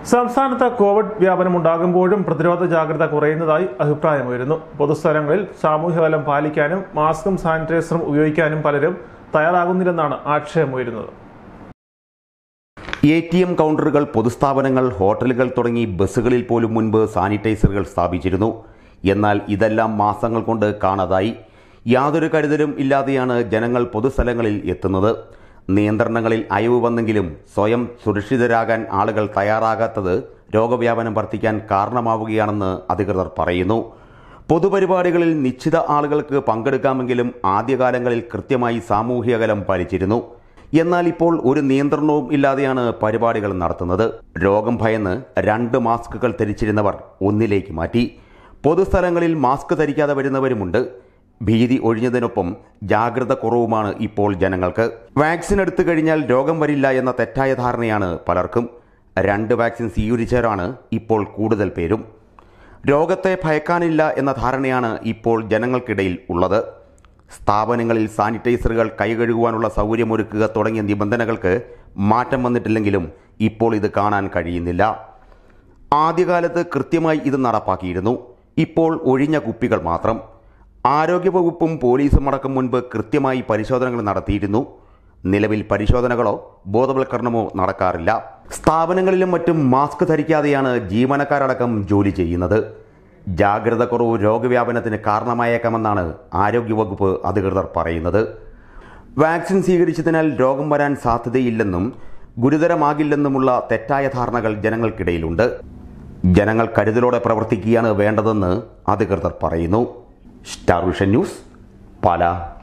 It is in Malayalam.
സംസ്ഥാനത്ത് കോവിഡ് വ്യാപനം ഉണ്ടാകുമ്പോഴും പ്രതിരോധ ജാഗ്രത കുറയുന്നതായി അഭിപ്രായമുയരുന്നു പൊതുസ്ഥലങ്ങളിൽ സാമൂഹ്യകലം പാലിക്കാനും മാസ്കും സാനിറ്റൈസറും ഉപയോഗിക്കാനും പലരും തയ്യാറാകുന്നില്ലെന്നാണ് ആക്ഷേപമുയരുന്നത് എ ടി എം കൗണ്ടറുകൾ പൊതുസ്ഥാപനങ്ങൾ ഹോട്ടലുകൾ തുടങ്ങി ബസ്സുകളിൽ പോലും മുൻപ് സാനിറ്റൈസറുകൾ സ്ഥാപിച്ചിരുന്നു എന്നാൽ ഇതെല്ലാം മാസങ്ങൾ കൊണ്ട് കാണാതായി യാതൊരു കരുതലും ഇല്ലാതെയാണ് ജനങ്ങൾ പൊതുസ്ഥലങ്ങളിൽ എത്തുന്നത് നിയന്ത്രണങ്ങളിൽ അയവ് വന്നെങ്കിലും സ്വയം സുരക്ഷിതരാകാൻ ആളുകൾ തയ്യാറാകാത്തത് രോഗവ്യാപനം വർദ്ധിക്കാൻ കാരണമാവുകയാണെന്ന് അധികൃതർ പറയുന്നു പൊതുപരിപാടികളിൽ നിശ്ചിത ആളുകൾക്ക് പങ്കെടുക്കാമെങ്കിലും ആദ്യകാലങ്ങളിൽ കൃത്യമായി സാമൂഹ്യ അകലം പാലിച്ചിരുന്നു എന്നാൽ ഇപ്പോൾ ഒരു നിയന്ത്രണവും ഇല്ലാതെയാണ് പരിപാടികൾ നടത്തുന്നത് രോഗം ഭയന്ന് രണ്ട് മാസ്കുകൾ ധരിച്ചിരുന്നവർ ഒന്നിലേക്ക് മാറ്റി പൊതുസ്ഥലങ്ങളിൽ മാസ്ക് ധരിക്കാതെ വരുന്നവരുമുണ്ട് ഭീതി ഒഴിഞ്ഞതിനൊപ്പം ജാഗ്രത കുറവുമാണ് ഇപ്പോൾ ജനങ്ങൾക്ക് വാക്സിൻ എടുത്തു കഴിഞ്ഞാൽ രോഗം വരില്ല എന്ന തെറ്റായ ധാരണയാണ് പലർക്കും രണ്ട് വാക്സിൻ സ്വീകരിച്ചവരാണ് ഇപ്പോൾ കൂടുതൽ പേരും രോഗത്തെ ഭയക്കാനില്ല എന്ന ധാരണയാണ് ഇപ്പോൾ ജനങ്ങൾക്കിടയിൽ ഉള്ളത് സ്ഥാപനങ്ങളിൽ സാനിറ്റൈസറുകൾ കൈകഴുകുവാനുള്ള സൗകര്യമൊരുക്കുക തുടങ്ങിയ നിബന്ധനകൾക്ക് മാറ്റം വന്നിട്ടില്ലെങ്കിലും ഇപ്പോൾ ഇത് കാണാൻ കഴിയുന്നില്ല ആദ്യകാലത്ത് കൃത്യമായി ഇത് നടപ്പാക്കിയിരുന്നു ഇപ്പോൾ ഒഴിഞ്ഞ കുപ്പികൾ മാത്രം ആരോഗ്യവകുപ്പും പോലീസും അടക്കം മുൻപ് കൃത്യമായി പരിശോധനകൾ നടത്തിയിരുന്നു നിലവിൽ പരിശോധനകളോ ബോധവൽക്കരണമോ നടക്കാറില്ല സ്ഥാപനങ്ങളിലും മറ്റും മാസ്ക് ധരിക്കാതെയാണ് ജീവനക്കാരടക്കം ജോലി ചെയ്യുന്നത് ജാഗ്രത കുറവ് രോഗവ്യാപനത്തിന് കാരണമായേക്കാമെന്നാണ് ആരോഗ്യവകുപ്പ് അധികൃതർ പറയുന്നത് വാക്സിൻ സ്വീകരിച്ചതിനാൽ രോഗം വരാൻ സാധ്യതയില്ലെന്നും ഗുരുതരമാകില്ലെന്നുമുള്ള തെറ്റായ ധാരണകൾ ജനങ്ങൾക്കിടയിലുണ്ട് ജനങ്ങൾ കരുതലോടെ പ്രവർത്തിക്കുകയാണ് വേണ്ടതെന്ന് അധികൃതർ പറയുന്നു സ്റ്റാർ വിഷൻ ന്യൂസ് പാല